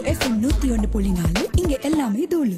FM நூத்தி ஒன்று புள்ளி நாலு இங்க எல்லாமே தூளு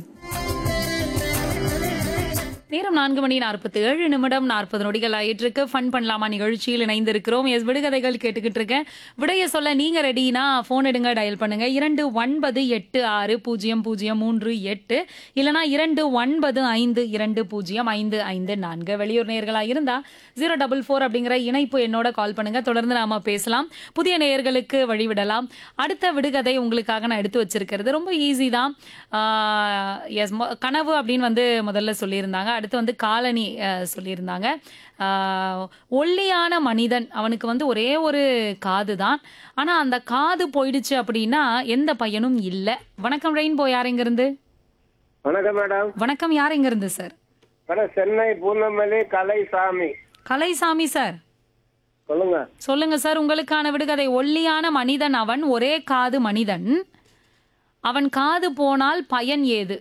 நேரம் நான்கு மணி நாற்பத்தி ஏழு நிமிடம் நாற்பது நொடிகள் ஆயிட்டு இருக்கு ஃபன் பண்ணலாமா நிகழ்ச்சியில் இணைந்திருக்கிறோம் எஸ் விடுகதைகள் கேட்டுக்கிட்டு இருக்கேன் விடைய சொல்ல நீங்க ரெடினா போன் எடுங்க டயல் பண்ணுங்க இரண்டு ஒன்பது எட்டு ஆறு பூஜ்ஜியம் பூஜ்ஜியம் மூன்று எட்டு இல்லனா இரண்டு ஒன்பது ஐந்து இரண்டு பூஜ்ஜியம் ஐந்து ஐந்து நான்கு வெளியூர் நேர்களா இருந்தா ஜீரோ டபுள் ஃபோர் அப்படிங்கிற இணைப்பு என்னோட கால் பண்ணுங்க தொடர்ந்து நாம பேசலாம் புதிய நேயர்களுக்கு வழிவிடலாம் அடுத்த விடுகதை உங்களுக்காக நான் எடுத்து வச்சிருக்கிறது ரொம்ப ஈஸி தான் எஸ் கனவு அப்படின்னு வந்து முதல்ல சொல்லியிருந்தாங்க அடுத்து வந்து காலனி அஹ், சொல்லியிருந்தாங்க ஆஹ், ஒல்லியான மனிதன் அவனுக்கு வந்து ஒரே ஒரு காது தான் ஆனா அந்த காது போயிடுச்சு அப்படின்னா எந்த பையனும் இல்லை வணக்கம் ரெயின்போ யார் எங்க இருந்து வணக்கம் மேடம் வணக்கம் யார் எங்க இருந்து sir madam Chennai Poonamallee Kalaisamy Kalaisamy sir சொல்லுங்க சொல்லுங்க சார் உங்களுக்கான விடுகதை ஒல்லியான மனிதன் அவன் ஒரே காது மனிதன் அவன் காது போனால் பயன் ஏது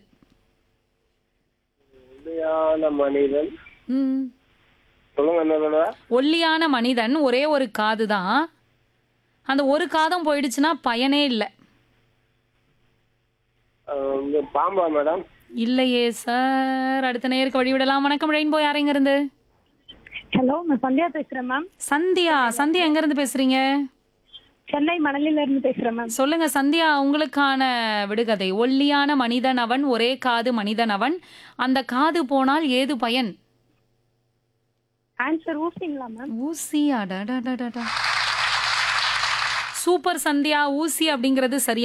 உண்மையான மனிதன் ம். சொல்லுங்க என்ன மேடம் ஒல்லியான மனிதன் ஒரே ஒரு காது தான் அந்த ஒரு காதும் போயிடுச்சுன்னா பயனே இல்லை அஹ் இந்த பாம்பா மேடம் இல்லையே சார் அடுத்த நேருக்கு வழிவிடலாம் வணக்கம் ரெயின்போ யார் எங்க இருந்து ஹலோ நான் சந்தியா பேசுறேன் மேம் சந்தியா சந்தியா எங்க இருந்து பேசுறீங்க சென்னை மணலில இருந்து பேசுறேன் மேம் சொல்லுங்க சந்தியா உங்களுக்கான விடுகதை ஒல்லியான மனிதன் அவன் ஒரே காது மனிதன் அவன் அந்த காது போனால் ஏது பயன் ஆன்சர் ஊசிங்களா மேம் ஊசி அடடடடடா சூப்பர் சந்தியா ஊசி அப்படிங்கிறது சரியா